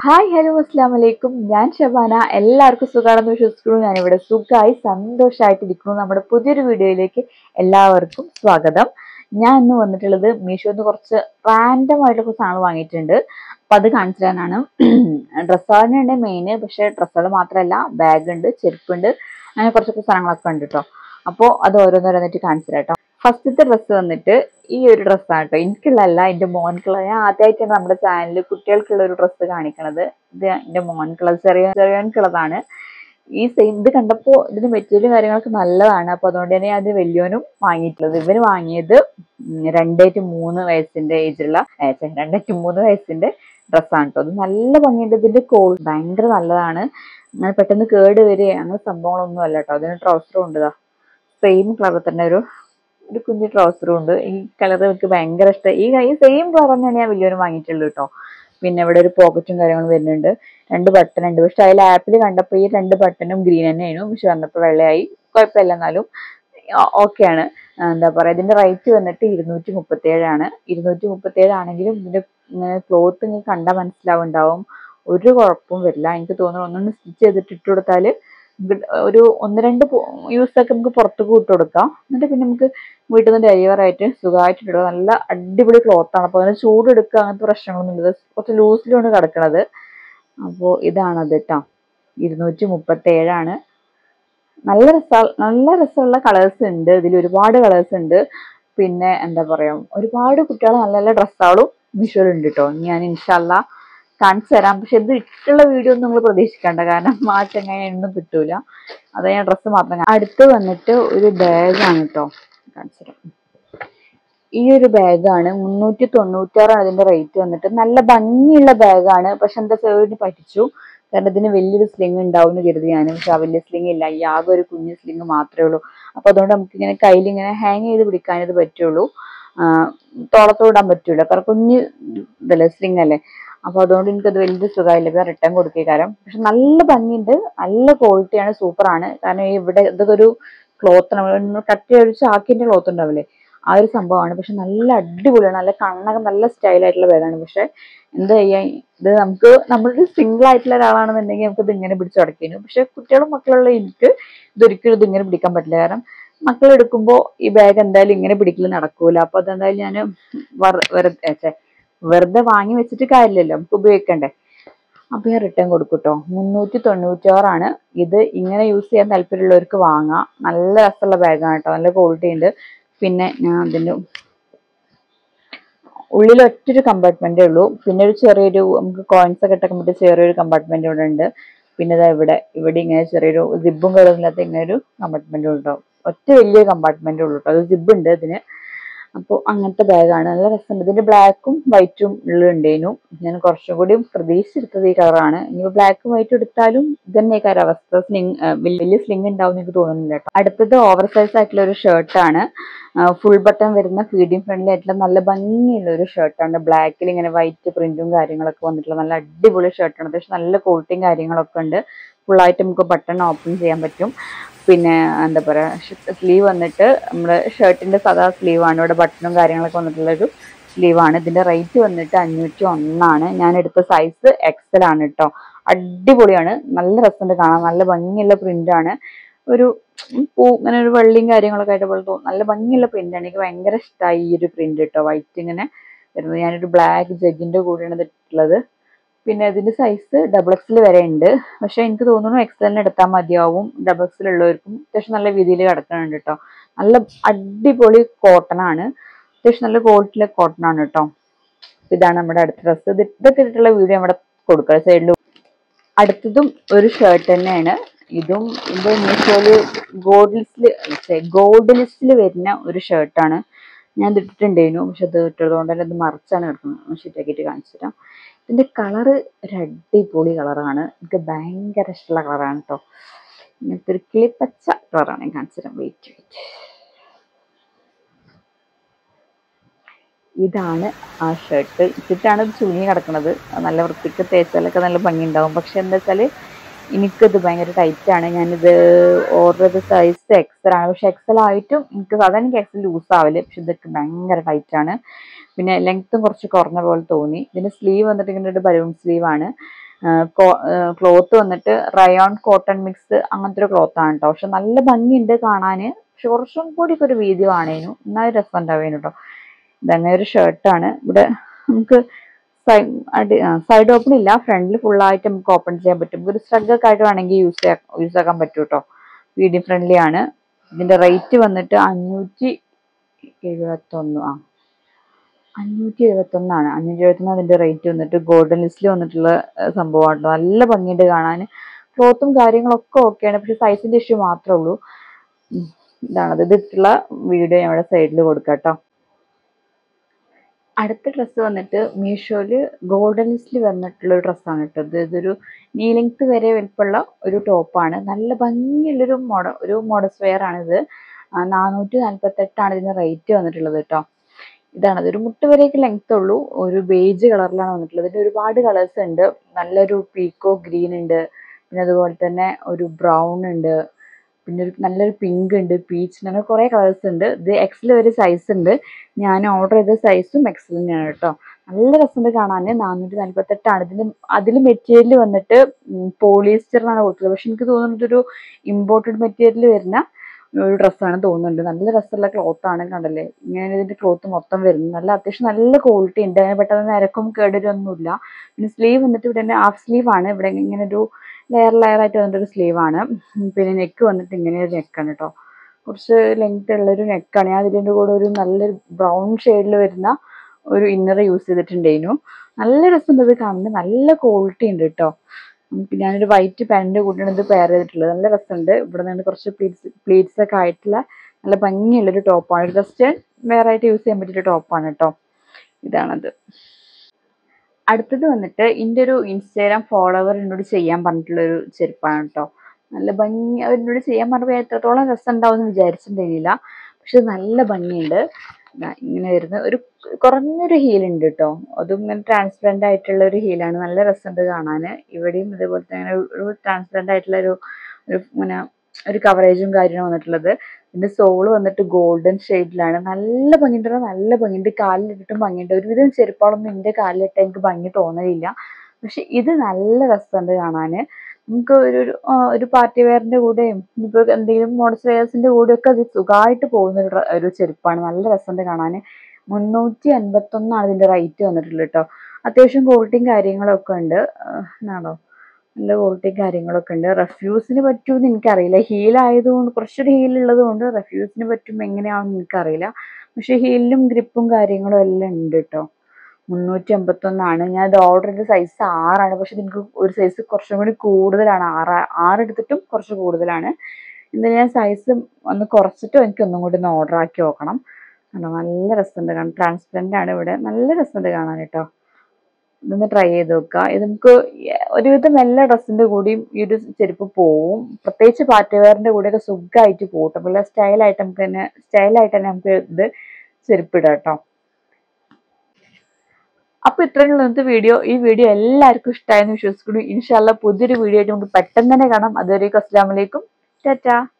Hi hello അസ്സാം വലൈക്കും ഞാൻ ഷബാന എല്ലാവർക്കും സുഖമാണെന്ന് വിശ്വസിക്കുന്നു ഞാനിവിടെ സുഖമായി സന്തോഷമായിട്ടിരിക്കുന്നു നമ്മുടെ പുതിയൊരു വീഡിയോയിലേക്ക് എല്ലാവർക്കും സ്വാഗതം ഞാൻ ഇന്ന് വന്നിട്ടുള്ളത് മീഷോന്ന് കുറച്ച് റാൻഡം ആയിട്ടുള്ള കുറച്ച് സാധനങ്ങൾ വാങ്ങിയിട്ടുണ്ട് അപ്പം അത് കാണിച്ചു തരാനാണ് ഡ്രസ്സുകളുണ്ട് മെയിൻ പക്ഷേ ഡ്രസ്സുകൾ മാത്രമല്ല ബാഗ് ഉണ്ട് ചെരുപ്പുണ്ട് അങ്ങനെ കുറച്ചൊക്കെ സാധനങ്ങളൊക്കെ ഉണ്ട് കേട്ടോ അപ്പോൾ അത് ഓരോന്നോരോന്നിട്ട് കാണിച്ചു തരാം കേട്ടോ ഫസ്റ്റത്തെ ഡ്രസ്സ് വന്നിട്ട് ഈ ഒരു ഡ്രസ്സാണ് കേട്ടോ എനിക്കുള്ളതല്ല എൻ്റെ മോൻക്കുള്ള ഞാൻ ആദ്യമായിട്ടാണ് നമ്മുടെ ചാനലിൽ കുട്ടികൾക്കുള്ള ഒരു ഡ്രസ്സ് കാണിക്കണത് ഇത് എൻ്റെ മോൻക്കുള്ളത് ചെറിയ ചെറിയവൻക്കുള്ളതാണ് ഈ സെയിം ഇത് കണ്ടപ്പോൾ ഇതിന് മെറ്റീരിയൽ കാര്യങ്ങളൊക്കെ നല്ലതാണ് അപ്പോൾ അതുകൊണ്ട് തന്നെ അത് വലിയവനും വാങ്ങിയിട്ടുള്ളത് ഇവന് വാങ്ങിയത് ഉം രണ്ട് to മൂന്ന് വയസ്സിന്റെ ഏജിലുള്ള ഏ, ഛെ, രണ്ട് to മൂന്ന് വയസ്സിന്റെ ഡ്രസ്സാണ് കേട്ടോ അത് നല്ല ഭംഗിയുണ്ട് ഇതിന്റെ കോൾ ഭയങ്കര നല്ലതാണ് അങ്ങനെ പെട്ടെന്ന് കേട് വരിക അങ്ങനെ സംഭവങ്ങളൊന്നും അല്ല കേട്ടോ അതിന് ട്രൗസറും ഉണ്ട് ഇതാ സെയിം കളർ തന്നെ ഒരു ഒരു കുഞ്ഞു ട്രൗസറും ഉണ്ട് ഈ കളർ എനിക്ക് ഭയങ്കര ഇഷ്ടം ഈ ഈ സെയിം കളർ തന്നെയാണ് ഞാൻ വലിയൊരു വാങ്ങിയിട്ടുള്ളൂ കേട്ടോ പിന്നെ ഇവിടെ ഒരു പോക്കറ്റും കാര്യങ്ങളും വരുന്നുണ്ട് രണ്ട് ബട്ടൺ ഉണ്ട് പക്ഷെ അതിൽ ആപ്പിൽ കണ്ടപ്പോൾ ഈ രണ്ട് ബട്ടണും ഗ്രീൻ തന്നെയായിരുന്നു പക്ഷെ വന്നപ്പോൾ വെള്ളയായി കുഴപ്പമില്ല എന്നാലും ഓക്കെയാണ് എന്താ പറയുക ഇതിന്റെ റേറ്റ് വന്നിട്ട് ഇരുന്നൂറ്റി മുപ്പത്തി ഏഴാണ് ഇരുന്നൂറ്റി മുപ്പത്തി ഏഴാണെങ്കിലും ഇതിന്റെ ക്ലോത്ത് നിങ്ങൾക്ക് കണ്ടാൽ മനസ്സിലാവുണ്ടാവും ഒരു കുഴപ്പവും വരില്ല എനിക്ക് തോന്നുന്നു ഒന്നൊന്ന് സ്റ്റിച്ച് ചെയ്തിട്ട് ഇട്ട് കൊടുത്താൽ ഒരു ഒന്ന് രണ്ട് യൂസ് ഒക്കെ നമുക്ക് പുറത്തേക്ക് ഇട്ട് കൊടുക്കാം എന്നിട്ട് പിന്നെ നമുക്ക് വീട്ടിൽ നിന്ന് ഡെലിവർ ആയിട്ട് സുഖമായിട്ട് ഇടുക നല്ല അടിപൊളി ക്ലോത്ത് ആണ് അപ്പോൾ അതിന് ചൂടെടുക്കുക അങ്ങനത്തെ പ്രശ്നങ്ങളൊന്നും ഇല്ല ഇത് കുറച്ച് ലൂസിലാണ് കിടക്കണത് അപ്പോൾ ഇതാണത് കേട്ടോ ഇരുന്നൂറ്റി മുപ്പത്തി ഏഴാണ് നല്ല രസ നല്ല രസമുള്ള കളേഴ്സ് ഉണ്ട് ഇതിൽ ഒരുപാട് കളേഴ്സ് ഉണ്ട് പിന്നെ എന്താ പറയാ ഒരുപാട് കുട്ടികൾ നല്ല നല്ല ഡ്രസ്സുകളും വിഷ്വലുണ്ട് കേട്ടോ ഞാൻ ഇൻഷല്ല കാണിച്ചു തരാം പക്ഷെ ഇത് ഇട്ടുള്ള വീഡിയോ ഒന്നും നിങ്ങൾ പ്രതീക്ഷിക്കണ്ട കാരണം മാറ്റം ഒന്നും കിട്ടൂല അത് ഞാൻ ഡ്രസ്സ് മാത്രം കാ- അടുത്ത് വന്നിട്ട് ഒരു ബാഗാണ് കേട്ടോ കാണിച്ചു തരാം ഈ ഒരു ബാഗാണ് മുന്നൂറ്റി തൊണ്ണൂറ്റാറാണ് ഇതിന്റെ റേറ്റ് വന്നിട്ട് നല്ല ഭംഗിയുള്ള ബാഗാണ് പക്ഷെ എന്താ ചെറുതിന് പറ്റിച്ചു കാരണം ഇതിന് വലിയൊരു സ്ലിങ് ഉണ്ടാവും എന്ന് കരുതി ഞാൻ പക്ഷെ ആ വലിയ സ്ലിങ് ഇല്ല ഈ ആകെ ഒരു കുഞ്ഞു സ്ലിങ് മാത്രമേ ഉള്ളൂ അപ്പൊ അതുകൊണ്ട് നമുക്ക് ഇങ്ങനെ കയ്യിൽ ഇങ്ങനെ ഹാങ് ചെയ്ത് പിടിക്കാൻ ഇത് പറ്റുള്ളൂ തോളത്തോടാൻ പറ്റൂല കാരണം കുഞ്ഞ് ഇതല്ലേ സ്ലിങ് അല്ലേ അപ്പൊ അതുകൊണ്ട് എനിക്കത് വലിയ സുഖമായില്ല ഇപ്പൊ റിട്ടേൺ കൊടുക്കുക കാരണം പക്ഷെ നല്ല ഭംഗിയുണ്ട് നല്ല ക്വാളിറ്റിയാണ് സൂപ്പറാണ് കാരണം ഈ ഇവിടെ ഇതൊക്കെ ഒരു ക്ലോത്ത് നമ്മൾ കട്ട് ചെയ്ത ഒരു ചാക്കിന്റെ ക്ലോത്ത് ഉണ്ടാവില്ലേ ആ ഒരു സംഭവമാണ് പക്ഷെ നല്ല അടിപൊളിയാണ് നല്ല കണ്ണൊക്കെ നല്ല സ്റ്റൈൽ ആയിട്ടുള്ള ബാഗാണ് പക്ഷെ എന്താ ചെയ്യാ ഇത് നമുക്ക് നമ്മളൊരു സിംഗിൾ ആയിട്ടുള്ള ഒരാളാണെന്നുണ്ടെങ്കിൽ നമുക്ക് ഇത് ഇങ്ങനെ പിടിച്ച് അടയ്ക്കുന്നു പക്ഷെ കുട്ടികളും മക്കളുള്ള എനിക്ക് ഇതൊരിക്കലും ഇത് ഇങ്ങനെ പിടിക്കാൻ പറ്റില്ല കാരണം മക്കൾ എടുക്കുമ്പോൾ ഈ ബാഗ് എന്തായാലും ഇങ്ങനെ പിടിക്കൽ നടക്കൂല അപ്പൊ അതെന്തായാലും ഞാൻ വെറുതെ ഛെ, വെറുതെ വാങ്ങി വെച്ചിട്ട് കാര്യമില്ലല്ലോ നമുക്ക് ഉപയോഗിക്കണ്ടേ അപ്പൊ ഞാൻ റിട്ടേൺ കൊടുക്കും കേട്ടോ മുന്നൂറ്റി തൊണ്ണൂറ്റാറാണ് ഇത് ഇങ്ങനെ യൂസ് ചെയ്യാൻ താല്പര്യമുള്ളവർക്ക് വാങ്ങാം നല്ല രസമുള്ള ബാഗാണ് കേട്ടോ നല്ല ക്വാളിറ്റി ഉണ്ട് പിന്നെ ഞാൻ അതിന്റെ ഉള്ളിൽ ഒറ്റൊരു കമ്പാർട്ട്മെന്റേ ഉള്ളൂ പിന്നെ ഒരു ചെറിയൊരു നമുക്ക് കോയിൻസ് ഒക്കെ ഇട്ടൊക്കെ പറ്റിയ ചെറിയൊരു കമ്പാർട്ട്മെന്റ് ഇവിടെ ഉണ്ട് പിന്നെ ഇതാ ഇവിടെ ഇവിടെ ഇങ്ങനെ ചെറിയൊരു സിബും കയറുന്നില്ലാത്ത ഇങ്ങനെ ഒരു കമ്പാർട്ട്മെന്റ് ഉണ്ടാവും ഒറ്റ വലിയൊരു കമ്പാർട്ട്മെന്റ് ഉള്ളൂ കേട്ടോ അത് സിബ് ഉണ്ട് ഇതിന് അപ്പോൾ അങ്ങനത്തെ ബാഗാണ് നല്ല രസമുണ്ട് ഇതിന്റെ ബ്ലാക്കും വൈറ്റും ഉള്ളുണ്ടേനു ഞാൻ കുറച്ചും കൂടി പ്രതീക്ഷിച്ചെടുത്തത് ഈ കളറാണ് ഇനി ബ്ലാക്കും വൈറ്റും എടുത്താലും ഇതന്നെ കാര്യം അവസ്ഥ സ്ലിങ് വലിയ സ്ലിങ് ഉണ്ടാവും എന്ന് എനിക്ക് തോന്നുന്നില്ല കേട്ടോ അടുത്തത് ഓവർ സൈസ് ആയിട്ടുള്ള ഒരു ഷർട്ടാണ് ഫുൾ ബട്ടൺ വരുന്ന ഫീഡിങ് ഫ്രണ്ട്ലി ആയിട്ടുള്ള നല്ല ഭംഗിയുള്ള ഒരു ഷർട്ടാണ് ബ്ലാക്കിൽ ഇങ്ങനെ വൈറ്റ് പ്രിന്റും കാര്യങ്ങളൊക്കെ വന്നിട്ടുള്ള നല്ല അടിപൊളി ഷർട്ടാണ് അത്യാവശ്യം നല്ല ക്വാളിറ്റിയും കാര്യങ്ങളൊക്കെ ഉണ്ട് ഫുള്ളായിട്ട് നമുക്ക് ബട്ടൺ ഓപ്പൺ ചെയ്യാൻ പറ്റും പിന്നെ എന്താ പറയുക സ്ലീവ് വന്നിട്ട് നമ്മുടെ ഷർട്ടിന്റെ സാധാ സ്ലീവ് ആണ് ഇവിടെ ബട്ടണും കാര്യങ്ങളൊക്കെ വന്നിട്ടുള്ള ഒരു സ്ലീവ് ആണ് ഇതിന്റെ റേറ്റ് വന്നിട്ട് അഞ്ഞൂറ്റി ഒന്നാണ് ഞാൻ എടുത്ത സൈസ് എക്സൽ ആണ് കേട്ടോ അടിപൊളിയാണ് നല്ല രസമുണ്ട് കാണാൻ നല്ല ഭംഗിയുള്ള പ്രിന്റ് ആണ് ഒരു പൂ ഇങ്ങനെ ഒരു വെള്ളിയും കാര്യങ്ങളൊക്കെ ആയിട്ട് പോലെ തോന്നും നല്ല ഭംഗിയുള്ള പ്രിന്റ് ആണ് എനിക്ക് ഭയങ്കര ഇഷ്ടമായി ഈ ഒരു പ്രിന്റ് കേട്ടോ വൈറ്റ് ഇങ്ങനെ വരുന്നത് ഞാനൊരു ബ്ലാക്ക് ജഗിന്റെ കൂടെയാണ് ഇത് ഇട്ടിട്ടുള്ളത് പിന്നെ ഇതിന്റെ സൈസ് ഡബിൾ എക്സിൽ വരെ ഉണ്ട് പക്ഷെ എനിക്ക് തോന്നുന്നു എക്സലിന് എടുത്താൽ മതിയാവും ഡബിൾ എക്സിൽ ഉള്ളവർക്കും അത്യാവശ്യം നല്ല രീതിയിൽ കിടക്കുന്നുണ്ട് കേട്ടോ നല്ല അടിപൊളി കോട്ടൺ ആണ് അത്യാവശ്യം നല്ല ക്വാളിറ്റിയിലെ കോട്ടൺ ആണ് കേട്ടോ ഇതാണ് നമ്മുടെ അടുത്ത ഡ്രസ്സ് ഇത് ഇതൊക്കെ ഇട്ടിട്ടുള്ള വീഡിയോ നമ്മുടെ കൊടുക്കുക സൈഡിൽ അടുത്തതും ഒരു ഷർട്ട് തന്നെയാണ് ഇതും ഇത് മീഷോയില് ഗോൾഡ് ലിസ്റ്റിൽ ഗോൾഡ് ലിസ്റ്റിൽ വരുന്ന ഒരു ഷർട്ടാണ് ഞാൻ ഇത് ഇട്ടിട്ടുണ്ടായിരുന്നു പക്ഷെ അത് ഇട്ടതുകൊണ്ട് തന്നെ ഇത് മറിച്ചാണ് കിടക്കുന്നത് ഷീറ്റാക്കിയിട്ട് കാണിച്ചു തരാം ഇതിന്റെ കളറ് ഒരു അടിപൊളി കളറാണ് എനിക്ക് ഭയങ്കര ഇഷ്ടമുള്ള കളറാണ് കേട്ടോ ഇങ്ങനത്തെ ഒരു കിളിപ്പച്ച കളറാണ് ഞാൻ കാണിച്ചു തരാം വെയിറ്റ് വെയിറ്റ് ഇതാണ് ആ ഷർട്ട് ഇട്ടിട്ടാണ് ഇത് ചുരുങ്ങി കിടക്കുന്നത് അത് നല്ല വൃത്തിക്ക് തേച്ചാലൊക്കെ നല്ല ഭംഗി ഉണ്ടാവും പക്ഷെ എന്താ വെച്ചാൽ എനിക്കിത് ഭയങ്കര ടൈറ്റ് ആണ് ഞാനിത് ഓർഡർ ചെയ്ത സൈസ് എക്സൽ ആണ് പക്ഷെ എക്സൽ ആയിട്ടും എനിക്ക് സാധാരണ എനിക്ക് എക്സൽ ലൂസ് ആവില്ല പക്ഷെ ഇതൊക്കെ ഭയങ്കര ടൈറ്റ് ആണ് പിന്നെ ലെങ്ത്തും കുറച്ച് കുറഞ്ഞ പോലെ തോന്നി ഇതിന്റെ സ്ലീവ് വന്നിട്ട് ഇങ്ങനെ ഒരു ബലൂൺ സ്ലീവ് ആണ് ക്ലോത്ത് വന്നിട്ട് റയോൺ കോട്ടൺ മിക്സ് അങ്ങനത്തെ ഒരു ക്ലോത്ത് ആണ് കേട്ടോ പക്ഷെ നല്ല ഭംഗിയുണ്ട് കാണാന് പക്ഷെ കുറച്ചും കൂടി ഒക്കെ ഒരു വീതി ആണേനു എന്നാൽ രസം ഉണ്ടാവേനു കേട്ടോ ഇതങ്ങനെ ഒരു ഷർട്ടാണ് ഇവിടെ നമുക്ക് സൈഡ് ഓപ്പൺ ഇല്ല ഫ്രണ്ടിൽ ഫുൾ ആയിട്ട് നമുക്ക് ഓപ്പൺ ചെയ്യാൻ പറ്റും ഒരു സ്ട്രഗ് ഒക്കെ ആയിട്ട് വേണമെങ്കിൽ യൂസ് യൂസ് ആക്കാൻ പറ്റും കേട്ടോ മീഡിയം ഫ്രണ്ട്ലി ആണ് ഇതിന്റെ റേറ്റ് വന്നിട്ട് അഞ്ഞൂറ്റി എഴുപത്തൊന്ന് ആ അഞ്ഞൂറ്റി എഴുപത്തൊന്നാണ് അഞ്ഞൂറ്റി എഴുപത്തൊന്ന് അതിന്റെ റേറ്റ് വന്നിട്ട് ഗോൾഡൻ ലിസ്റ്റിൽ വന്നിട്ടുള്ള ഏർ സംഭവമാണ് ട്ടോ. നല്ല ഭംഗിയുണ്ട് കാണാൻ ക്ലോത്തും കാര്യങ്ങളൊക്കെ ഓക്കെയാണ് പക്ഷെ സൈസിന്റെ ഇഷ്യൂ മാത്രമേ ഉള്ളൂ ഉം. ഇതാണത് ഇതിട്ടുള്ള വീഡിയോ ഞാൻ ഇവിടെ സൈഡിൽ കൊടുക്കാം കേട്ടോ അടുത്ത ഡ്രസ്സ് വന്നിട്ട് മീഷോയില് ഗോൾഡൻ ലിസ്റ്റിൽ വന്നിട്ടുള്ള ഒരു ഡ്രസ്സാണ് കേട്ടോ ഇത് ഇതൊരു നീ ലെങ്ത് വരെ വലിപ്പമുള്ള ഒരു ടോപ്പാണ് നല്ല ഭംഗിയുള്ളൊരു മോഡ ഒരു മോഡസ് വെയർ ആണിത് നാനൂറ്റി നാൽപ്പത്തെട്ടാണ് ഇതിന് റേറ്റ് വന്നിട്ടുള്ളത് കേട്ടോ ഇതാണ് ഒരു മുട്ട് വരെയൊക്കെ ലെങ്ത് ഉള്ളൂ ഒരു ബേജ് കളറിലാണ് വന്നിട്ടുള്ളത് ഇതിന് ഒരുപാട് കളേഴ്സ് ഉണ്ട് നല്ലൊരു പീക്കോ ഗ്രീൻ ഉണ്ട് പിന്നെ അതുപോലെ തന്നെ ഒരു ബ്രൗൺ ഉണ്ട് പിന്നെ ഒരു നല്ലൊരു പിങ്ക് ഉണ്ട് പീച്ച് അങ്ങനെ കുറേ കളേഴ്സ് ഉണ്ട് ഇത് എക്സൽ വരെ സൈസ് ഉണ്ട് ഞാൻ ഓർഡർ ചെയ്ത സൈസും എക്സൽ തന്നെയാണ് കേട്ടോ നല്ല രസമുണ്ട് കാണാൻ നാനൂറ്റി നാൽപ്പത്തെട്ടാണ് ഇതിന് അതിൽ മെറ്റീരിയൽ വന്നിട്ട് പോളിസ്റ്ററിനാണ് കൊടുത്തത് പക്ഷെ എനിക്ക് തോന്നുന്നത് ഒരു ഇമ്പോർട്ടഡ് മെറ്റീരിയൽ വരുന്ന ഒരു ഡ്രസ്സാണ് തോന്നുന്നുണ്ട് നല്ല രസമുള്ള ക്ലോത്ത് ആണ് കണ്ടല്ലേ ഇങ്ങനെ ഇതിന്റെ ക്ലോത്ത് മൊത്തം വരുന്നത് നല്ല അത്യാവശ്യം നല്ല ക്വാളിറ്റി ഉണ്ട് അങ്ങനെ പെട്ടെന്ന് നിരക്കും കേടൊന്നുമില്ല പിന്നെ സ്ലീവ് വന്നിട്ട് ഇവിടെ തന്നെ ഹാഫ് സ്ലീവ് ആണ് ഇവിടെ ഇങ്ങനെ ഒരു ലെയർ ലെയർ ആയിട്ട് വന്നിട്ട് ഒരു സ്ലീവ് ആണ് ഉം പിന്നെ നെക്ക് വന്നിട്ട് ഇങ്ങനെ ഒരു നെക്കാണ് കേട്ടോ കുറച്ച് ലെങ്ത് ഉള്ളൊരു നെക്കാണ് ഞാൻ അതിൻ്റെ കൂടെ ഒരു നല്ലൊരു ബ്രൗൺ ഷെയ്ഡിൽ വരുന്ന ഒരു ഇന്നർ യൂസ് ചെയ്തിട്ടുണ്ടായിരുന്നു നല്ല രസമുണ്ട് ഇത് കാണുന്നത് നല്ല ക്വാളിറ്റി ഉണ്ട് കേട്ടോ ഉം പിന്നെ ഞാനൊരു വൈറ്റ് പാൻറ് കൂട്ടിയാണ് ഇത് പെയർ ചെയ്തിട്ടുള്ളത് നല്ല രസമുണ്ട് ഇവിടെ നിന്ന് കുറച്ച് പ്ലീറ്റ്സ് പ്ലീറ്റ്സ് ഒക്കെ ആയിട്ടുള്ള നല്ല ഭംഗിയുള്ളൊരു ടോപ്പാണ് ജസ്റ്റ് വേറെ ആയിട്ട് യൂസ് ചെയ്യാൻ പറ്റിയൊരു ടോപ്പാണ് കേട്ടോ ഇതാണത് അടുത്തത് വന്നിട്ട് എൻ്റെ ഒരു ഇൻസ്റ്റാഗ്രാം ഫോളോവർ എന്നോട് ചെയ്യാൻ പറഞ്ഞിട്ടുള്ള ഒരു ചെരുപ്പാണ് കേട്ടോ നല്ല ഭംഗി അവരെന്നോട് ചെയ്യാൻ പറഞ്ഞപ്പോൾ എത്രത്തോളം രസം ഉണ്ടാവും എന്ന് വിചാരിച്ചിട്ടുണ്ടായിരുന്നില്ല പക്ഷെ നല്ല ഭംഗിയുണ്ട് ദാ ഇങ്ങനെ വരുന്ന ഒരു കുറഞ്ഞൊരു ഹീൽ ഉണ്ട് കേട്ടോ അതും ഇങ്ങനെ ട്രാൻസ്പെറൻ്റ് ആയിട്ടുള്ള ഒരു ഹീലാണ് നല്ല രസമുണ്ട് കാണാൻ ഇവിടെയും ഇതേപോലെ തന്നെ ഒരു ട്രാൻസ്പെറൻ്റ് ആയിട്ടുള്ള ഒരു ഒരു ഇങ്ങനെ ഒരു കവറേജും കാര്യമാണ് വന്നിട്ടുള്ളത് ഇതിന്റെ സോള് വന്നിട്ട് ഗോൾഡൻ ഷെയ്ഡിലാണ് നല്ല ഭംഗിയുണ്ട് പറഞ്ഞാ നല്ല ഭംഗിയുണ്ട് കാലിലിട്ടിട്ടും ഭംഗിയുണ്ട് ഒരുവിധം ചെരുപ്പുകളൊന്നും എൻ്റെ കാലിലിട്ട് എനിക്ക് ഭംഗി തോന്നലില്ല പക്ഷെ ഇത് നല്ല രസമുണ്ട് കാണാന് നമുക്ക് ഒരു ഒരു, ആ, ഒരു പാർട്ടി വെയറിന്റെ കൂടെയും ഇനിയിപ്പോ എന്തെങ്കിലും മോഡസ് വെയേഴ്സിന്റെ കൂടെയൊക്കെ അത് സുഖമായിട്ട് പോകുന്ന ഒരു ഡ്ര- ഒരു ചെരുപ്പാണ് നല്ല രസമുണ്ട് കാണാന് മുന്നൂറ്റി അൻപത്തൊന്നാണ് ഇതിന്റെ റേറ്റ് വന്നിട്ടുള്ളത് കേട്ടോ അത്യാവശ്യം ക്വാളിറ്റിയും കാര്യങ്ങളൊക്കെ ഉണ്ട് ആ, എന്നാണോ നല്ല ക്വാളിറ്റിയും കാര്യങ്ങളൊക്കെ ഉണ്ട് റെഫ്യൂസിന് പറ്റുമെന്ന് എനിക്കറിയില്ല ഹീൽ ആയതുകൊണ്ട് കുറച്ചൊരു ഹീൽ ഉള്ളത് കൊണ്ട് റെഫ്യൂസിന് പറ്റും എങ്ങനെയാണെന്ന് എനിക്കറിയില്ല പക്ഷെ ഹീലിലും ഗ്രിപ്പും കാര്യങ്ങളും എല്ലാം ഉണ്ട് കേട്ടോ മുന്നൂറ്റി അമ്പത്തൊന്നാണ് ഞാൻ ഇത് ഓർഡർ ചെയ്ത സൈസ് ആറാണ് പക്ഷെ എനിക്ക് ഒരു സൈസ് കുറച്ചും കൂടി കൂടുതലാണ് ആറ് ആറ് എടുത്തിട്ടും കുറച്ച് കൂടുതലാണ് എന്തായാലും ഞാൻ സൈസ് ഒന്ന് കുറച്ചിട്ട് എനിക്ക് ഒന്നും കൂടി ഒന്ന് ഓർഡർ ആക്കി നോക്കണം കണ്ടോ നല്ല രസമുണ്ട് കാണാൻ ട്രാൻസ്പെറൻ്റ് ആണ് ഇവിടെ നല്ല രസമുണ്ട് കാണാൻ കേട്ടോ ഇതൊന്ന് ട്രൈ ചെയ്ത് നോക്കുക ഇത് നമുക്ക് ഒരുവിധം എല്ലാ ഡ്രസ്സിന്റെ കൂടിയും ഈ ഒരു ചെരുപ്പ് പോവും പ്രത്യേകിച്ച് പാർട്ടി വെയറിന്റെ കൂടെയൊക്കെ സുഖമായിട്ട് പോകും കേട്ടോ നല്ല സ്റ്റൈലായിട്ട് നമുക്ക് തന്നെ സ്റ്റൈലായിട്ട് തന്നെ നമുക്ക് ഇത് ചെരുപ്പിടാം കേട്ടോ അപ്പൊ ഇത്രയുള്ള ഇന്നത്തെ വീഡിയോ ഈ വീഡിയോ എല്ലാവർക്കും ഇഷ്ടമായെന്ന് വിശ്വസിക്കുന്നു ഇൻഷാല്ല പുതിയൊരു വീഡിയോ ആയിട്ട് നമുക്ക് പെട്ടെന്ന് തന്നെ കാണാം അതുവരേക്കും അസ്സാം വലൈക്കും ടാറ്റാ